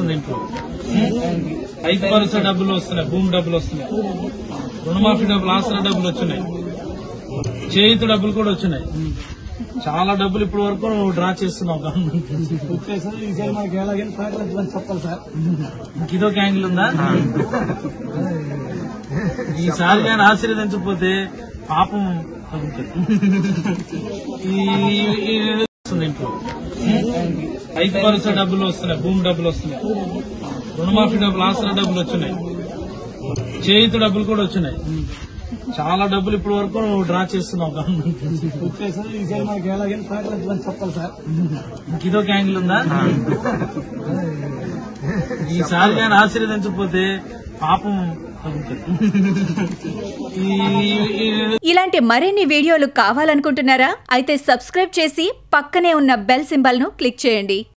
వస్తుంది ఇంట్లో రైతు భరోసా డబ్బులు వస్తున్నాయి భూమి డబ్బులు వస్తున్నాయి రుణమాఫీ డబ్బులు ఆసరా డబ్బులు వచ్చినాయి చేయుత డబ్బులు కూడా వచ్చినాయి చాలా డబ్బులు ఇప్పటి వరకు నువ్వు డ్రా చేస్తున్నావు గవర్నమెంట్ నుంచి. సార్ ఈసారి మనకి ఎలాగైనా సహకరించమని చెప్పాలి సార్ ఇంక ఇదొక యాంగిల్ ఉందా ఈసారి నేను ఆశీర్వదించకపోతే పాపం తగ్గుతుంది. ఈ- ఈ- వస్తుంది ఇంట్లో రైతు భరోసా డబ్బులు వస్తున్నాయి భూమి డబ్బులు వస్తున్నాయి రుణమాఫీ డబ్బులు ఆసరా డబ్బులు వచ్చినాయి చేయుత డబ్బులు కూడా వచ్చినాయి చాలా డబ్బులు ఇప్పటి వరకు నువ్వు డ్రా చేస్తున్నావు గవర్నమెంట్ నుంచి. సార్ ఈసారి మనకి ఎలాగైనా సహకరించమని చెప్పాలి సార్ ఇంక ఇదొక యాంగిల్ ఉందా ఈసారి నేను ఆశీర్వదించకపోతే పాపం తగ్గుతుంది. ఈ- ఈ- ఇలాంటి మరిన్ని వీడియోలు కావాలనుకుంటున్నారా అయితే సబ్స్క్రైబ్ చేసి పక్కనే ఉన్న బెల్ సింబల్ ను క్లిక్ చేయండి